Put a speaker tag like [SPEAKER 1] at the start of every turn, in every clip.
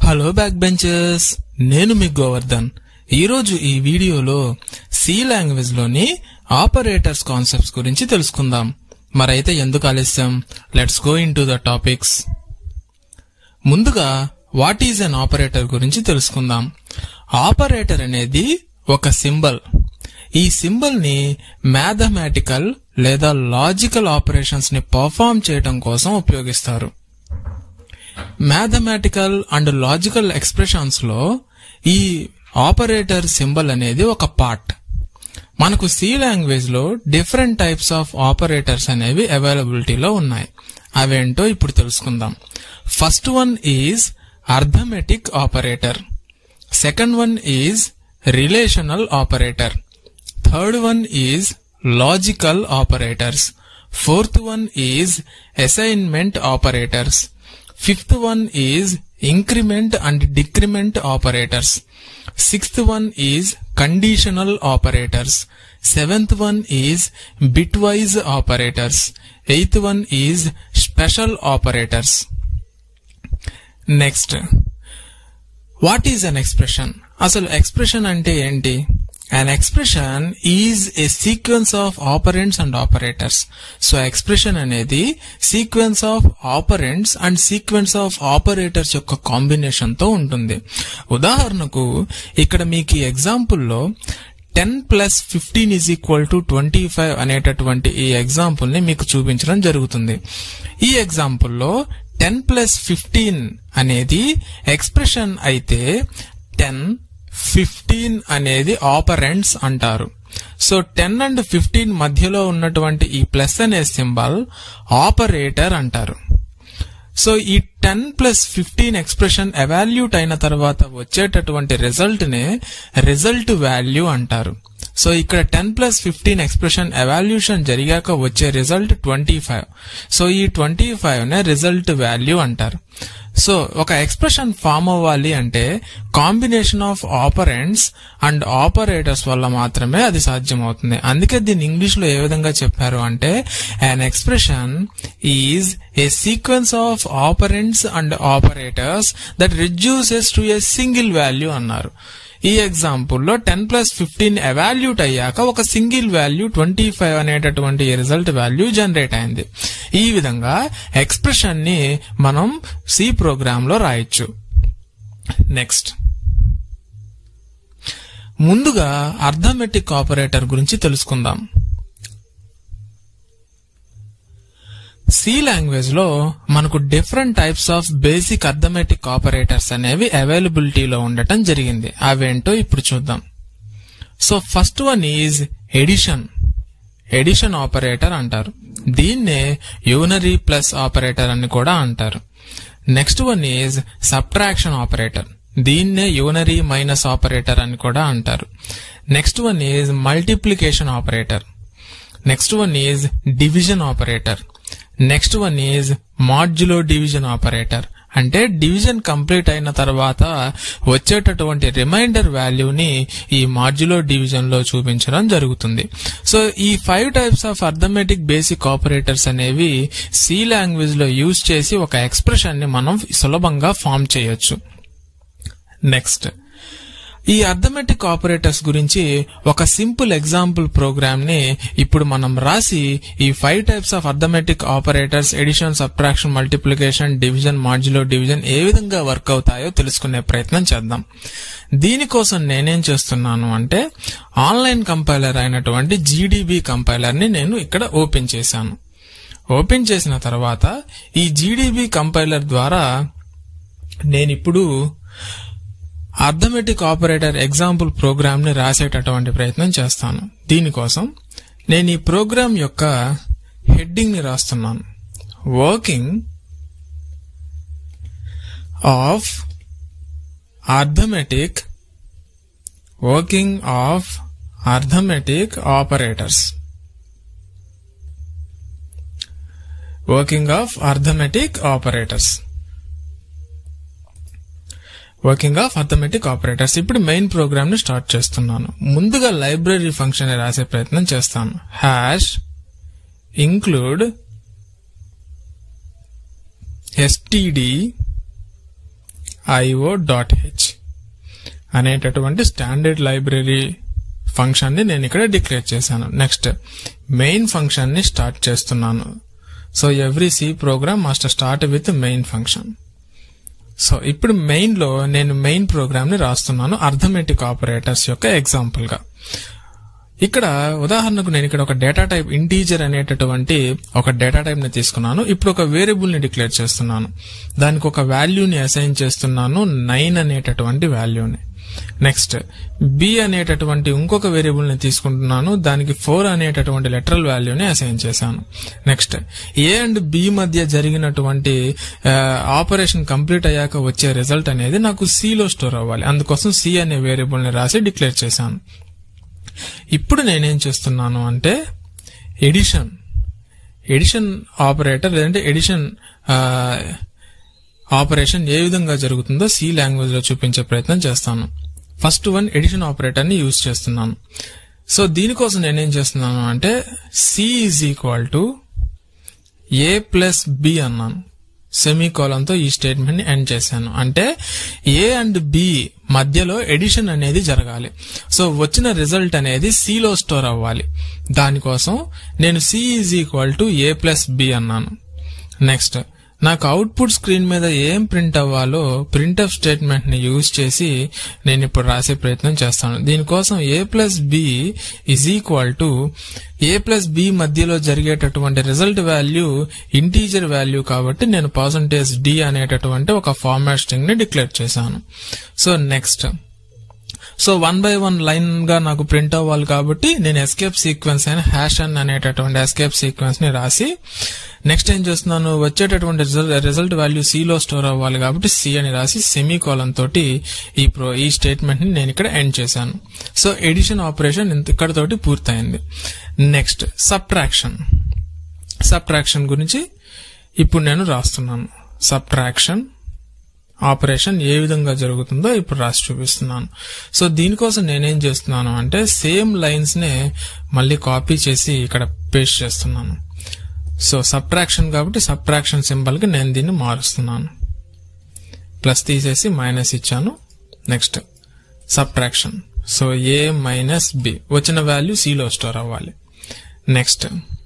[SPEAKER 1] hello back benchers నేను మీ గోవర్ధన్ ఈరోజు ఈ వీడియోలో సి లాంగ్వేజ్ లోని ఆపరేటర్స్ కాన్సెప్ట్స్ గురించి తెలుసుకుందాం మరైతే ఎందుకు ఆలస్యం let's go into the topics ముందుగా వాట్ ఈజ్ అన్ ఆపరేటర్ గురించి తెలుసుకుందాం ఆపరేటర్ అనేది ఒక సింబల్ ఈ సింబల్ ని మ్యాథమెటికల్ లేదా లాజికల్ ఆపరేషన్స్ ని పర్ఫామ్ చేయడం కోసం ఉపయోగిస్తారు మ్యాథమెటికల్ అండ్ లాజికల్ ఎక్స్ప్రెషన్స్ లో ఈ ఆపరేటర్ సింబల్ అనేది ఒక పార్ట్ మనకు సి లాంగ్వేజ్ లో డిఫరెంట్ టైప్స్ ఆఫ్ ఆపరేటర్స్ అనేవి అవైలబిలిటీలో ఉన్నాయి అవేంటో ఇప్పుడు తెలుసుకుందాం first one is arithmetic operator second one is relational operator third one is logical operators fourth one is assignment operators fifth one is increment and decrement operators sixth one is conditional operators seventh one is bitwise operators eighth one is special operators next what is an expression అసలు expression అంటే ఏంటి an expression is a sequence of operands and operators so expression అనేది sequence of operands and sequence of operators యొక్క combination తో ఉంటుంది ఉదాహరణకు ఇక్కడ మీకు ఈ ఎగ్జాంపుల్లో ten plus fifteen is equal to twenty five అనేటటువంటి ఈ ఎగ్జాంపుల్ ని మీకు చూపించడం జరుగుతుంది ఈ ఎగ్జాంపుల్లో టెన్ ప్లస్ ఫిఫ్టీన్ అనేది ఎక్స్ప్రెషన్ అయితే టెన్ ఫిఫ్టీన్ అనేది ఆపరెంట్స్ అంటారు సో టెన్ అండ్ ఫిఫ్టీన్ మధ్యలో ఉన్నటువంటి ఈ ప్లస్ అనే సింబల్ ఆపరేటర్ అంటారు సో ఈ ten plus fifteen expression evaluate అయిన తర్వాత వచ్చేటటువంటి రిజల్ట్ నే రిజల్ట్ వాల్యూ అంటారు సో ఇక్కడ ten plus fifteen expression evaluation జరిగాక వచ్చే రిజల్ట్ ట్వంటీ ఫైవ్ సో ఈ ట్వంటీ ఫైవ్ నే రిజల్ట్ వాల్యూ అంటారు సో ఒక ఎక్స్ప్రెషన్ ఫామ్ అవ్వాలి అంటే combination of operands and operators వల్ల మాత్రమే అది సాధ్యమవుతుంది అందుకే దీన్ని ఇంగ్లీష్ లో ఏ విధంగా చెప్పారు అంటే an expression is a sequence of operands and operators that reduces to a single value అన్నారు ఈ ఎగ్జాంపుల్లో టెన్ ప్లస్ ఫిఫ్టీన్ ఎవాల్యూట్ అయ్యాక ఒక సింగిల్ వాల్యూ ట్వంటీ ఫైవ్ అనేటటువంటి రిజల్ట్ వాల్యూ జనరేట్ అయింది ఈ విధంగా ఎక్స్ప్రెషన్ ని మనం సి ప్రోగ్రామ్ లో రాయొచ్చు నెక్స్ట్ ముందుగా అర్థమెటిక్ ఆపరేటర్ గురించి తెలుసుకుందాం సి లాంగ్వేజ్ లో మనకు different types of basic arithmetic operators అనేవి అవైలబిలిటీలో ఉండటం జరిగింది అవేంటో ఇప్పుడు చూద్దాం so first one is addition addition operator అంటారు దీన్నే యూనరీ ప్లస్ ఆపరేటర్ అని కూడా అంటారు next one is subtraction operator దీన్నే యూనరీ మైనస్ ఆపరేటర్ అని కూడా అంటారు next one is multiplication operator next one is division operator next one is modulo division operator అంటే డివిజన్ కంప్లీట్ అయిన తర్వాత వచ్చేటటువంటి రిమైండర్ వాల్యూని ఈ మాడ్యులో డివిజన్ లో చూపించడం జరుగుతుంది సో ఈ five types of arithmetic basic operators అనేవి సి లాంగ్వేజ్ లో యూజ్ చేసి ఒక ఎక్స్ప్రెషన్ ని మనం సులభంగా ఫామ్ చేయొచ్చు నెక్స్ట్ ఈ అర్థమెటిక్ ఆపరేటర్స్ గురించి ఒక సింపుల్ ఎగ్జాంపుల్ ప్రోగ్రామ్ ని ఇప్పుడు మనం రాసి ఈ five types of arithmetic operators addition subtraction multiplication division modulo division ఏ విధంగా వర్క్ అవుతాయో తెలుసుకునే ప్రయత్నం చేద్దాం దీనికోసం నేనేం చేస్తున్నాను అంటే ఆన్లైన్ కంపైలర్ అయినటువంటి జీడీబీ కంపైలర్ ని నేను ఇక్కడ ఓపెన్ చేశాను ఓపెన్ చేసిన తర్వాత ఈ జీడీబీ కంపైలర్ ద్వారా నేనిప్పుడు అర్థమెటిక్ ఆపరేటర్ ఎగ్జాంపుల్ ప్రోగ్రామ్ ని రాసేటటువంటి ప్రయత్నం చేస్తాను దీనికోసం నేను ఈ ప్రోగ్రామ్ యొక్క హెడ్డింగ్ ని రాస్తున్నాను working of arithmetic working of arithmetic operators working of arithmetic operators working of arithmetic operators ఇప్పుడు మెయిన్ ప్రోగ్రామ్ ని స్టార్ట్ చేస్తున్నాను ముందుగా లైబ్రరీ ఫంక్షన్ రాసే ప్రయత్నం చేస్తాను hash include STD IO dot H అనేటటువంటి స్టాండర్డ్ లైబ్రరీ ఫంక్షన్ ని నేను ఇక్కడ డిక్లేర్ చేశాను నెక్స్ట్ మెయిన్ ఫంక్షన్ ని స్టార్ట్ చేస్తున్నాను so every C program must start with main function so ఇప్పుడు మెయిన్ లో నేను మెయిన్ ప్రోగ్రామ్ ని రాస్తున్నాను అర్థమెటిక్ ఆపరేటర్స్ యొక్క ఎగ్జాంపుల్ గా ఇక్కడ ఉదాహరణకు నేను ఇక్కడ ఒక డేటా టైప్ ఇంటీజర్ అనేటటువంటి ఒక డేటా టైప్ ని తీసుకున్నాను ఇప్పుడు ఒక వేరియబుల్ ని డిక్లేర్ చేస్తున్నాను దానికి ఒక వాల్యూని అసైన్ చేస్తున్నాను నైన్ అనేటటువంటి వాల్యూని నెక్స్ట్ బి అనేటటువంటి ఇంకొక వేరియబుల్ ని తీసుకుంటున్నాను దానికి ఫోర్ అనేటటువంటి లెటరల్ వాల్యూని అసైన్ చేశాను నెక్స్ట్ ఏ అండ్ బి మధ్య జరిగినటువంటి ఆపరేషన్ కంప్లీట్ అయ్యాక వచ్చే రిజల్ట్ అనేది నాకు C లో స్టోర్ అవ్వాలి అందుకోసం సి అనే వేరియబుల్ ని రాసి డిక్లేర్ చేశాను ఇప్పుడు నేనేం చేస్తున్నాను అంటే ఎడిషన్ ఎడిషన్ ఆపరేటర్ లేదంటే ఎడిషన్ ఆపరేషన్ ఏ విధంగా జరుగుతుందో సి లాంగ్వేజ్ లో చూపించే ప్రయత్నం చేస్తాను ఫస్ట్ వన్ ఎడిషన్ ఆపరేటర్ ని యూజ్ చేస్తున్నాను సో దీనికోసం నేనేం చేస్తున్నాను అంటే C is equal to A plus B అన్నాను సెమీ తో ఈ స్టేట్మెంట్ ని ఎండ్ చేశాను అంటే ఏ అండ్ బి మధ్యలో ఎడిషన్ అనేది జరగాలి సో వచ్చిన రిజల్ట్ అనేది C లో స్టోర్ అవ్వాలి దానికోసం నేను C is equal to A plus B అన్నాను నెక్స్ట్ నాకు అవుట్పుట్ స్క్రీన్ మీద ఏం ప్రింట్ అవ్వాలో ప్రింట్ఎఫ్ స్టేట్మెంట్ ని యూజ్ చేసి నేను ఇప్పుడు రాసే ప్రయత్నం చేస్తాను దీనికోసం A plus B is equal to A plus B మధ్యలో జరిగేటటువంటి రిజల్ట్ వాల్యూ ఇంటీజర్ వాల్యూ కాబట్టి నేను పర్సంటేజ్ డి అనేటటువంటి ఒక ఫార్మాట్ స్ట్రింగ్ ని డిక్లేర్ చేశాను so next so one by one line గా నాకు ప్రింట్ అవ్వాలి కాబట్టి నేను ఎస్కేప్ సీక్వెన్స్ అయిన హ్యాష్ అన్ అనేటటువంటి ఎస్కేప్ సీక్వెన్స్ ని రాసి నెక్స్ట్ ఏం చేస్తున్నాను వచ్చేటటువంటి రిజల్ట్ వాల్యూ సి లో స్టోర్ అవ్వాలి కాబట్టి సి అని రాసి సెమీ కోలన్ తోటి ఈ ప్రో ఈ స్టేట్మెంట్ ని నేను ఇక్కడ ఎండ్ చేశాను సో ఎడిషన్ ఆపరేషన్ ఇక్కడ తోటి పూర్తయింది నెక్స్ట్ సబ్ట్రాక్షన్ సబ్ట్రాక్షన్ గురించి ఇప్పుడు నేను రాస్తున్నాను సబ్ట్రాక్షన్ ఆపరేషన్ ఏ విధంగా జరుగుతుందో ఇప్పుడు రాసి చూపిస్తున్నాను సో దీనికోసం నేనేం చేస్తున్నాను అంటే సేమ్ లైన్స్ నే మళ్ళీ కాపీ చేసి ఇక్కడ పేస్ట్ చేస్తున్నాను సో సబ్ట్రాక్షన్ కాబట్టి సబ్ట్రాక్షన్ సింబల్ కి నేను దీన్ని మారుస్తున్నాను ప్లస్ తీసేసి మైనస్ ఇచ్చాను next subtraction so A minus B వచ్చిన వాల్యూ సిలో స్టోర్ అవ్వాలి నెక్స్ట్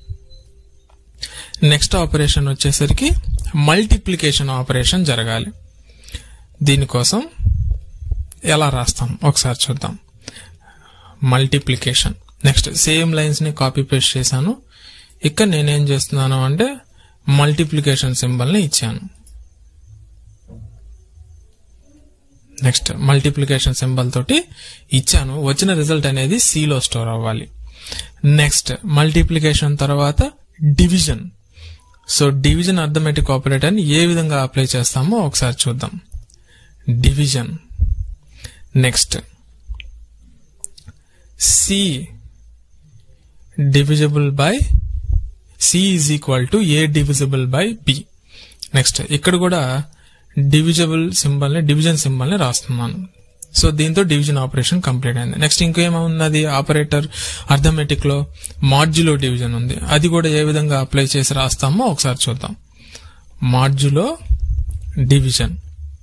[SPEAKER 1] నెక్స్ట్ ఆపరేషన్ వచ్చేసరికి మల్టిప్లికేషన్ ఆపరేషన్ జరగాలి దీనికోసం ఎలా రాస్తాం ఒకసారి చూద్దాం మల్టిప్లికేషన్ నెక్స్ట్ సేమ్ లైన్స్ ని కాపీ పేస్ట్ చేశాను ఇక్కడ నేనేం చేస్తున్నాను అంటే మల్టిప్లికేషన్ సింబల్ ని ఇచ్చాను నెక్స్ట్ మల్టిప్లికేషన్ సింబల్ తోటి ఇచ్చాను వచ్చిన రిజల్ట్ అనేది C లో స్టోర్ అవ్వాలి నెక్స్ట్ మల్టిప్లికేషన్ తర్వాత division so division arithmetic operator ని ఏ విధంగా అప్లై చేస్తామో ఒకసారి చూద్దాం division next C divisible by C is equal to A divisible by B next ఇక్కడ కూడా డివిజబుల్ సింబల్ ని డివిజన్ సింబల్ ని రాస్తున్నాను సో దీంతో డివిజన్ ఆపరేషన్ కంప్లీట్ అయింది నెక్స్ట్ ఇంకేమున్నది ఆపరేటర్ అర్థమెటిక్ లో మార్జులో డివిజన్ ఉంది అది కూడా ఏ విధంగా అప్లై చేసి రాస్తామో ఒకసారి చూద్దాం modulo division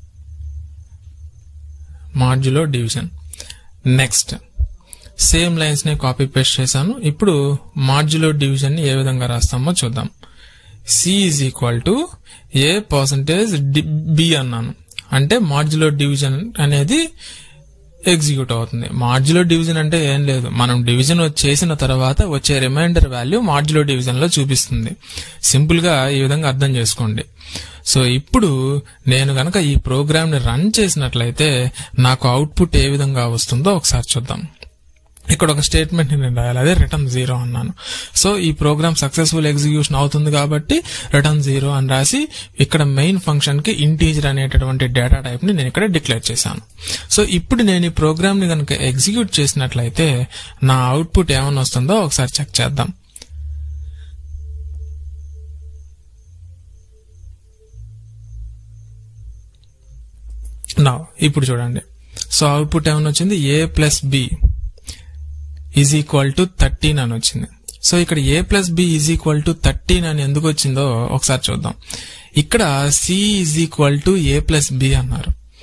[SPEAKER 1] modulo division next same lines ని కాపీ పేస్ట్ చేశాను ఇప్పుడు మార్జులో డివిజన్ ని ఏ విధంగా రాస్తామో చూద్దాం C is equal to A percentage B అన్నాను అంటే మార్జులో డివిజన్ అనేది ఎగ్జిక్యూట్ అవుతుంది మార్జులో డివిజన్ అంటే ఏం లేదు మనం డివిజన్ చేసిన తర్వాత వచ్చే రిమైండర్ వాల్యూ మార్జులో డివిజన్ లో చూపిస్తుంది సింపుల్ గా ఈ విధంగా అర్థం చేసుకోండి సో ఇప్పుడు నేను గనక ఈ ప్రోగ్రామ్ ని రన్ చేసినట్లయితే నాకు అవుట్పుట్ ఏ విధంగా వస్తుందో ఒకసారి చూద్దాం ఇక్కడ ఒక స్టేట్మెంట్ నేను రాయాలి అదే రిటర్న్ జీరో అన్నాను సో ఈ ప్రోగ్రామ్ సక్సెస్ఫుల్ ఎగ్జిక్యూషన్ అవుతుంది కాబట్టి రిటర్న్ జీరో అని రాసి ఇక్కడ మెయిన్ ఫంక్షన్ కి ఇంటీజర్ అనేటటువంటి డేటా టైప్ ని నేను ఇక్కడ డిక్లేర్ చేశాను సో ఇప్పుడు నేను ఈ ప్రోగ్రామ్ ని కనుక ఎగ్జిక్యూట్ చేసినట్లయితే నా అవుట్పుట్ ఏమని వస్తుందో ఒకసారి చెక్ చేద్దాం నా ఇప్పుడు చూడండి సో అవుట్పుట్ ఏమని వచ్చింది A plus B is equal to thirteen అని వచ్చింది సో ఇక్కడ A plus B is equal to thirteen అని ఎందుకు వచ్చిందో ఒకసారి చూద్దాం ఇక్కడ C is equal to A plus B అన్నారు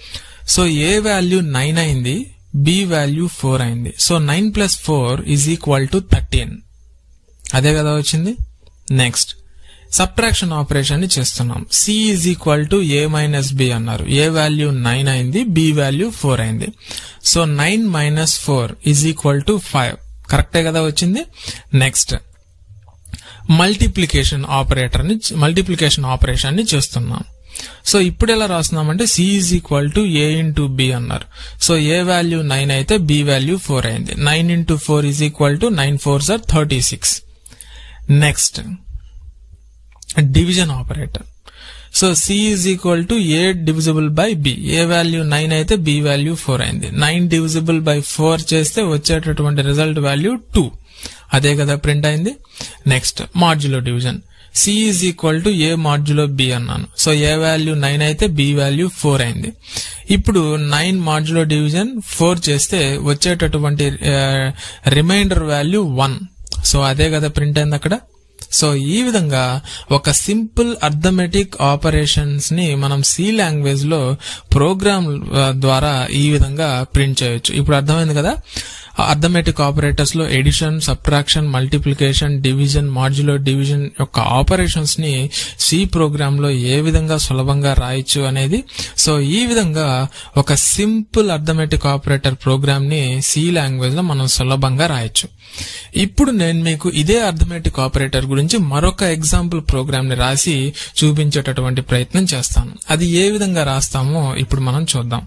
[SPEAKER 1] సో ఏ వాల్యూ నైన్ అయింది బి వాల్యూ ఫోర్ అయింది so nine plus four is equal to thirteen అదే కదా వచ్చింది నెక్స్ట్ సబ్ట్రాక్షన్ ఆపరేషన్ ని చేస్తున్నాం C is equal to A minus B అన్నారు ఏ value nine అయింది బి వాల్యూ ఫోర్ అయింది so nine minus four is equal to five కరెక్టే కదా వచ్చింది నెక్స్ట్ మల్టిప్లికేషన్ ఆపరేటర్ ని మల్టిప్లికేషన్ ఆపరేషన్ ని చేస్తున్నాం సో ఇప్పుడు ఎలా రాస్తున్నామంటే C is equal to A into B అన్నారు సో ఏ వాల్యూ నైన్ అయితే బి వాల్యూ ఫోర్ అయింది nine into four is equal to nine four or thirty six next division operator so C is equal to A divisible by B A value nine అయితే B value four అయింది nine divisible by four చేస్తే వచ్చేటటువంటి result value two అదే కదా print అయింది next modulo division C is equal to A modulo B అన్నాను so A value nine అయితే B value four అయింది ఇప్పుడు నైన్ మాడ్యులో డివిజన్ ఫోర్ చేస్తే వచ్చేటటువంటి రిమైండర్ వాల్యూ వన్ సో అదే కదా ప్రింట్ అయింది అక్కడ సో ఈ విధంగా ఒక సింపుల్ అర్థమెటిక్ ఆపరేషన్స్ ని మనం సి లాంగ్వేజ్ లో ప్రోగ్రామ్ ద్వారా ఈ విధంగా ప్రింట్ చేయొచ్చు ఇప్పుడు అర్థమైంది కదా అర్థమెటిక్ ఆపరేటర్స్ లో addition subtraction multiplication division modulo division యొక్క ఆపరేషన్స్ ని సి ప్రోగ్రామ్ లో ఏ విధంగా సులభంగా రాయొచ్చు అనేది సో ఈ విధంగా ఒక సింపుల్ అర్థమెటిక్ ఆపరేటర్ ప్రోగ్రామ్ ని సి లాంగ్వేజ్ లో మనం సులభంగా రాయొచ్చు ఇప్పుడు నేను మీకు ఇదే అర్థమెటిక్ ఆపరేటర్ గురించి మరొక ఎగ్జాంపుల్ ప్రోగ్రామ్ ని రాసి చూపించేటటువంటి ప్రయత్నం చేస్తాను అది ఏ విధంగా రాస్తామో ఇప్పుడు మనం చూద్దాం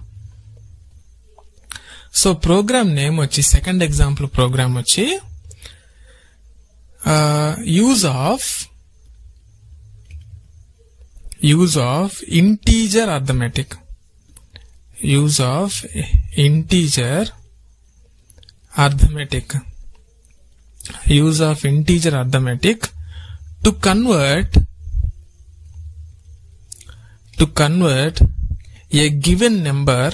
[SPEAKER 1] సో ప్రోగ్రామ్ నేమ్ వచ్చి సెకండ్ ఎగ్జాంపుల్ ప్రోగ్రామ్ వచ్చి use of use of integer arithmetic use of integer arithmetic use of integer arithmetic to convert to convert a given number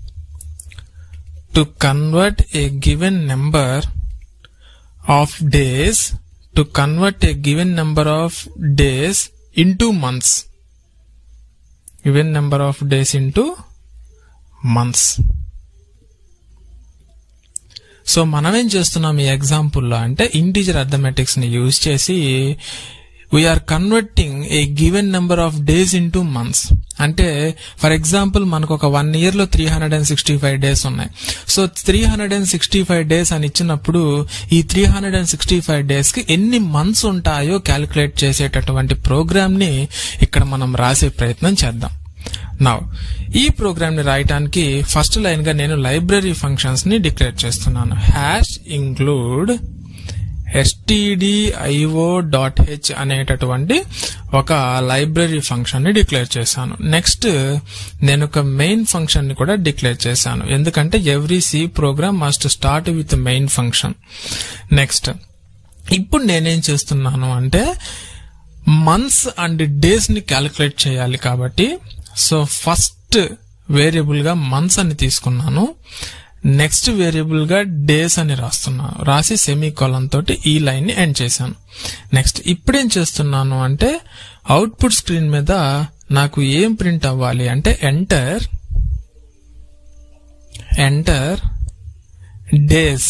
[SPEAKER 1] to convert a given number of days to convert a given number of days into months given number of days into months so మనం ఏం చేస్తున్నాం ఈ ఎగ్జాంపుల్లో అంటే integer arithmetics ని use చేసి we are converting a given number of days into months అంటే for example మనకు ఒక వన్ ఇయర్ లో three hundred and sixty five days ఉన్నాయి so three hundred and sixty five days అని ఇచ్చినప్పుడు ఈ three hundred and sixty five days కి ఎన్ని మంత్స్ ఉంటాయో క్యాలిక్యులేట్ చేసేటటువంటి ప్రోగ్రామ్ ని ఇక్కడ మనం రాసే ప్రయత్నం చేద్దాం నవ్ ఈ ప్రోగ్రామ్ ని రాయటానికి ఫస్ట్ లైన్ గా నేను లైబ్రరీ ఫంక్షన్స్ ని డిక్లేర్ చేస్తున్నాను hash include STDIO dot H అనేటటువంటి ఒక లైబ్రరీ ఫంక్షన్ ని డిక్లేర్ చేశాను నెక్స్ట్ నేను ఒక మెయిన్ ఫంక్షన్ ని కూడా డిక్లేర్ చేశాను ఎందుకంటే every C program must start with main function next ఇప్పుడు నేనేం చేస్తున్నాను అంటే మంత్స్ అండ్ డేస్ ని క్యాలిక్యులేట్ చేయాలి కాబట్టి సో ఫస్ట్ వేరియబుల్ గా మంత్స్ అని తీసుకున్నాను నెక్స్ట్ వేరియబుల్ గా డేస్ అని రాస్తున్నాను రాసి సెమీ కాలం తోటి ఈ లైన్ ని ఎండ్ చేశాను నెక్స్ట్ ఇప్పుడేం చేస్తున్నాను అంటే అవుట్పుట్ స్క్రీన్ మీద నాకు ఏం ప్రింట్ అవ్వాలి అంటే enter enter days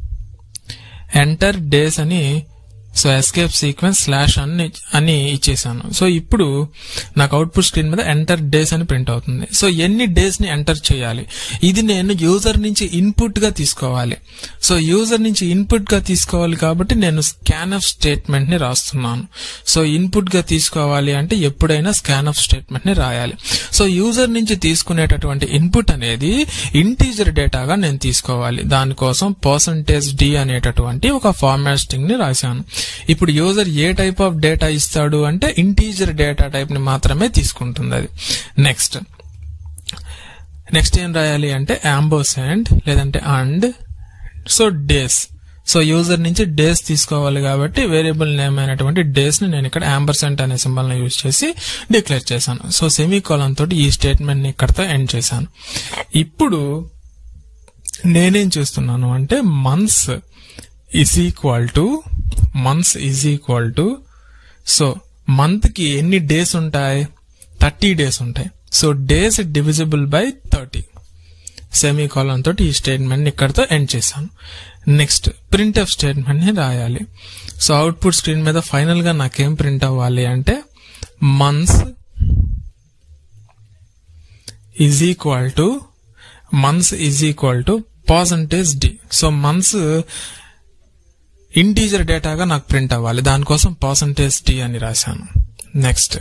[SPEAKER 1] enter days అని సో ఎస్కేప్ సీక్వెన్స్ స్లాష్ అని అని ఇచ్చేసాను సో ఇప్పుడు నాకు అవుట్పుట్ స్క్రీన్ మీద ఎంటర్ డేస్ అని ప్రింట్ అవుతుంది సో ఎన్ని డేస్ ని ఎంటర్ చేయాలి ఇది నేను యూజర్ నుంచి ఇన్పుట్ గా తీసుకోవాలి సో యూజర్ నుంచి ఇన్పుట్ గా తీసుకోవాలి కాబట్టి నేను స్కాన్ ఆఫ్ స్టేట్మెంట్ ని రాస్తున్నాను సో ఇన్పుట్ గా తీసుకోవాలి అంటే ఎప్పుడైనా స్కాన్ ఆఫ్ స్టేట్మెంట్ ని రాయాలి సో యూజర్ నుంచి తీసుకునేటటువంటి ఇన్పుట్ అనేది ఇంటీజర్ డేటాగా నేను తీసుకోవాలి దానికోసం పర్సంటేజ్ డి అనేటటువంటి ఒక ఫార్మాట్ స్ట్రింగ్ ని రాశాను ఇప్పుడు యూజర్ ఏ టైప్ ఆఫ్ డేటా ఇస్తాడు అంటే ఇంటీజర్ డేటా టైప్ ని మాత్రమే తీసుకుంటుంది అది నెక్స్ట్ నెక్స్ట్ ఏం రాయాలి అంటే అండ్ లేదంటే and so days so user నుంచి డేస్ తీసుకోవాలి కాబట్టి వేరియబుల్ నేమ్ అయినటువంటి డేస్ ని నేను ఇక్కడ అంబర్సెంట్ అనే సింబల్ ని యూజ్ చేసి డిక్లేర్ చేశాను సో సెమీ కాలం తోటి ఈ స్టేట్మెంట్ ని ఇక్కడతో ఎండ్ చేశాను ఇప్పుడు నేనేం చేస్తున్నాను అంటే months is equal to months is equal to so month కి ఎన్ని డేస్ ఉంటాయి థర్టీ డేస్ ఉంటాయి so days divisible by thirty semicolon తోటి ఈ స్టేట్మెంట్ ఇక్కడతో ఎండ్ చేశాను నెక్స్ట్ ప్రింట్ ఎఫ్ స్టేట్మెంట్ ని రాయాలి సో అవుట్పుట్ స్క్రీన్ మీద ఫైనల్ గా నాకేం ప్రింట్ అవ్వాలి అంటే months is equal to months is equal to percentage d so months integer డేటాగా నాకు ప్రింట్ అవ్వాలి దానికోసం పర్సంటేజ్ డి అని రాశాను next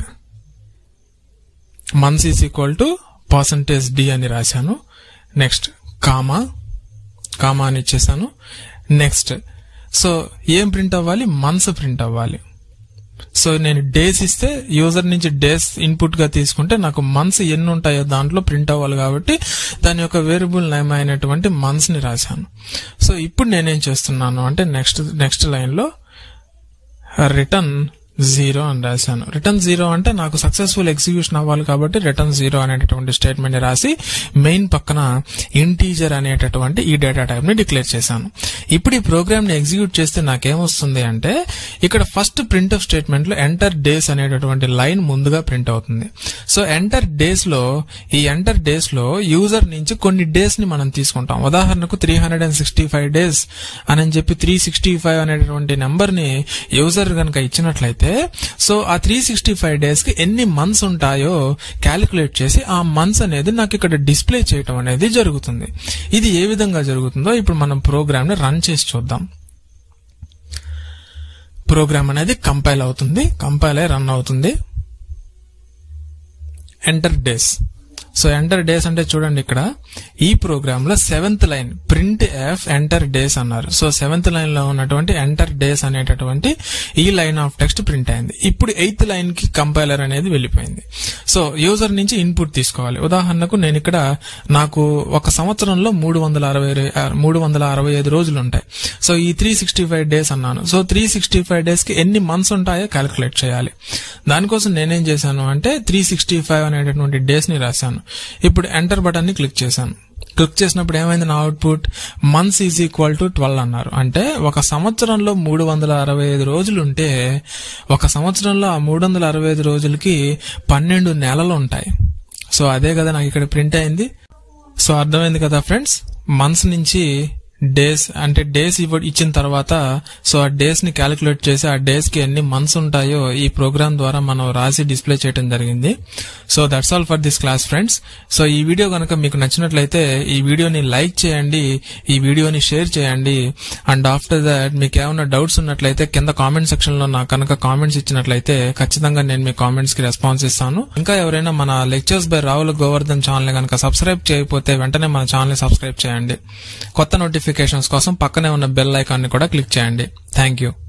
[SPEAKER 1] months is equal to percentage d అని రాశాను నెక్స్ట్ కామా కామా అని ఇచ్చేసాను నెక్స్ట్ సో ఏం ప్రింట్ అవ్వాలి మంత్స్ ప్రింట్ అవ్వాలి సో నేను డేస్ ఇస్తే యూజర్ నుంచి డేస్ ఇన్పుట్ గా తీసుకుంటే నాకు మంత్స్ ఎన్ని ఉంటాయో దాంట్లో ప్రింట్ అవ్వాలి కాబట్టి దాని యొక్క వేరియబుల్ నేమ్ అయినటువంటి మంత్స్ ని రాశాను సో ఇప్పుడు నేనేం చేస్తున్నాను అంటే నెక్స్ట్ నెక్స్ట్ లైన్ లో రిటర్న్ జీరో అని రాశాను రిటర్న్ జీరో అంటే నాకు సక్సెస్ఫుల్ ఎగ్జిక్యూషన్ అవ్వాలి కాబట్టి రిటర్న్ జీరో అనేటటువంటి స్టేట్మెంట్ రాసి మెయిన్ పక్కన ఇంటీజర్ అనేటటువంటి ఈ డేటా టైప్ ని డిక్లేర్ చేశాను ఇప్పుడు ఈ ప్రోగ్రామ్ ని ఎగ్జిక్యూట్ చేస్తే నాకేమొస్తుంది అంటే ఇక్కడ ఫస్ట్ ప్రింట్ ఆఫ్ స్టేట్మెంట్ లో ఎంటర్ డేస్ అనేటటువంటి లైన్ ముందుగా ప్రింట్ అవుతుంది సో ఎంటర్ డేస్ లో ఈ ఎంటర్ డేస్ లో యూజర్ నుంచి కొన్ని డేస్ ని మనం తీసుకుంటాం ఉదాహరణకు three hundred and sixty five days అని చెప్పి త్రీ సిక్స్టీ ఫైవ్ అనేటటువంటి నెంబర్ ని యూజర్ కనుక ఇచ్చినట్లయితే సో ఆ త్రీ సిక్స్టీ ఫైవ్ డేస్ కి ఎన్ని మంత్స్ ఉంటాయో క్యాలిక్యులేట్ చేసి ఆ మంత్స్ అనేది నాకు ఇక్కడ డిస్ప్లే చేయటం అనేది జరుగుతుంది ఇది ఏ విధంగా జరుగుతుందో ఇప్పుడు మనం ప్రోగ్రామ్ ని రన్ చేసి చూద్దాం ప్రోగ్రామ్ అనేది కంపైల్ అవుతుంది కంపైల్ అయి రన్ అవుతుంది enter days so enter days అంటే చూడండి ఇక్కడ ఈ ప్రోగ్రామ్ లో seventh line printf enter days అన్నారు సో సెవెంత్ లైన్ లో ఉన్నటువంటి ఎంటర్ డేస్ అనేటటువంటి ఈ లైన్ ఆఫ్ టెక్స్ట్ ప్రింట్ అయింది ఇప్పుడు ఎయిత్ లైన్ కి కంపైలర్ అనేది వెళ్ళిపోయింది సో యూజర్ నుంచి ఇన్పుట్ తీసుకోవాలి ఉదాహరణకు నేను ఇక్కడ నాకు ఒక సంవత్సరంలో మూడు వందల అరవై మూడు వందల అరవై ఐదు రోజులు ఉంటాయి సో ఈ త్రీ సిక్స్టీ ఫైవ్ డేస్ అన్నాను so three sixty five days కి ఎన్ని మంత్స్ ఉంటాయో క్యాలిక్యులేట్ చేయాలి దానికోసం నేనేం చేశాను అంటే త్రీ సిక్స్టీ ఫైవ్ అనేటటువంటి డేస్ ని రాశాను ఇప్పుడు ఎంటర్ బటన్ ని క్లిక్ చేశాను క్లిక్ చేసినప్పుడు ఏమైంది నా output months is equal to twelve అన్నారు అంటే ఒక సంవత్సరంలో మూడు వందల అరవై ఐదు రోజులు ఉంటే ఒక సంవత్సరంలో ఆ మూడు వందల అరవై ఐదు రోజులకి పన్నెండు నెలలు ఉంటాయి సో అదే కదా నాకు ఇక్కడ ప్రింట్ అయింది సో అర్థమైంది కదా ఫ్రెండ్స్ మంత్స్ నుంచి డేస్ అంటే డేస్ ఇవ్వ ఇచ్చిన తర్వాత సో ఆ డేస్ ని క్యాలిక్యులేట్ చేసి ఆ డేస్ కి ఎన్ని మంత్స్ ఉంటాయో ఈ ప్రోగ్రామ్ ద్వారా మనం రాసి డిస్ప్లే చేయడం జరిగింది so that's all for this class friends so ఈ వీడియో కనుక మీకు నచ్చినట్లయితే ఈ వీడియోని లైక్ చేయండి ఈ వీడియోని షేర్ చేయండి అండ్ ఆఫ్టర్ దాట్ మీకు ఏమైనా డౌట్స్ ఉన్నట్లయితే కింద కామెంట్ సెక్షన్ లో నాకు కనుక కామెంట్స్ ఇచ్చినట్లయితే ఖచ్చితంగా నేను మీ కామెంట్స్ కి రెస్పాన్స్ ఇస్తాను ఇంకా ఎవరైనా మన lectures by Ravula Govardhan channel కనుక సబ్స్క్రైబ్ చేయకపోతే వెంటనే మన ఛానల్ ని సబ్స్క్రైబ్ చేయండి కొత్త నోటిఫికేషన్స్ కోసం పక్కనే ఉన్న బెల్ ఐకాన్ ని కూడా క్లిక్ చేయండి థ్యాంక్ యూ